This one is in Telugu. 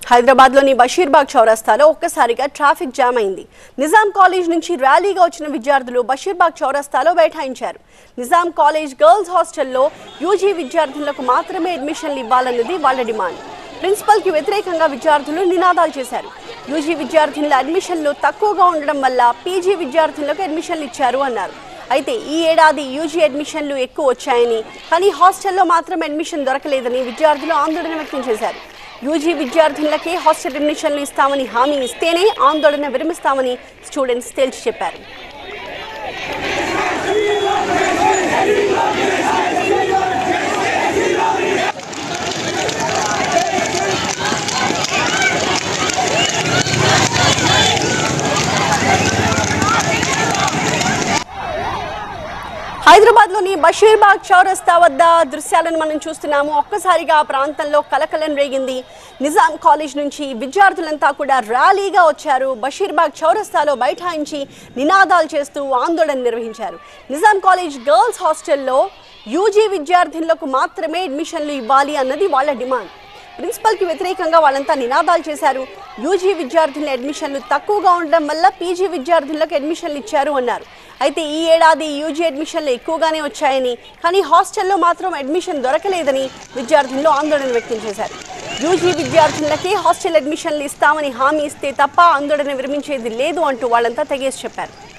హైదరాబాద్లోని బషీర్బాగ్ చౌరస్తాలో ఒక్కసారిగా ట్రాఫిక్ జామ్ అయింది నిజాం కాలేజ్ నుంచి ర్యాలీగా వచ్చిన విద్యార్థులు బషీర్బాగ్ చౌరస్తాలో బైఠాయించారు నిజాం కాలేజ్ గర్ల్స్ హాస్టల్లో యూజీ విద్యార్థులకు మాత్రమే అడ్మిషన్లు ఇవ్వాలన్నది వాళ్ళ డిమాండ్ ప్రిన్సిపల్ కి వ్యతిరేకంగా విద్యార్థులు నినాదాలు చేశారు యూజీ విద్యార్థుల అడ్మిషన్లు తక్కువగా ఉండడం వల్ల పీజీ విద్యార్థులకు అడ్మిషన్లు ఇచ్చారు అన్నారు అయితే ఈ ఏడాది యూజీ అడ్మిషన్లు ఎక్కువ వచ్చాయని కానీ హాస్టల్లో మాత్రం అడ్మిషన్ దొరకలేదని విద్యార్థులు ఆందోళన వ్యక్తం చేశారు యూజీ విద్యార్థులకే హాస్టల్ అడ్మిషన్లు ఇస్తామని హామీ ఇస్తేనే ఆందోళన విరమిస్తామని స్టూడెంట్స్ తేల్చి చెప్పారు హైదరాబాద్లోని బషీర్బాగ్ చౌరస్తా వద్ద దృశ్యాలను మనం చూస్తున్నాము ఒక్కసారిగా ఆ ప్రాంతంలో కలకలం రేగింది నిజాం కాలేజ్ నుంచి విద్యార్థులంతా కూడా ర్యాలీగా వచ్చారు బషీర్బాగ్ చౌరస్తాలో బైఠాయించి నినాదాలు చేస్తూ ఆందోళన నిర్వహించారు నిజాం కాలేజ్ గర్ల్స్ హాస్టల్లో యూజీ విద్యార్థులకు మాత్రమే అడ్మిషన్లు ఇవ్వాలి అన్నది వాళ్ళ డిమాండ్ ప్రిన్సిపల్కి వ్యతిరేకంగా వాళ్ళంతా నినాదాలు చేశారు యూజీ విద్యార్థుల అడ్మిషన్లు తక్కువగా ఉండడం వల్ల పీజీ విద్యార్థులకు అడ్మిషన్లు ఇచ్చారు అన్నారు అయితే ఈ ఏడాది యూజీ అడ్మిషన్లు ఎక్కువగానే వచ్చాయని కానీ హాస్టల్లో మాత్రం అడ్మిషన్ దొరకలేదని విద్యార్థులు ఆందోళన వ్యక్తం చేశారు యూజీ విద్యార్థులకే హాస్టల్ అడ్మిషన్లు ఇస్తామని హామీ ఇస్తే తప్ప ఆందోళన విరమించేది లేదు అంటూ వాళ్ళంతా తెగేసి చెప్పారు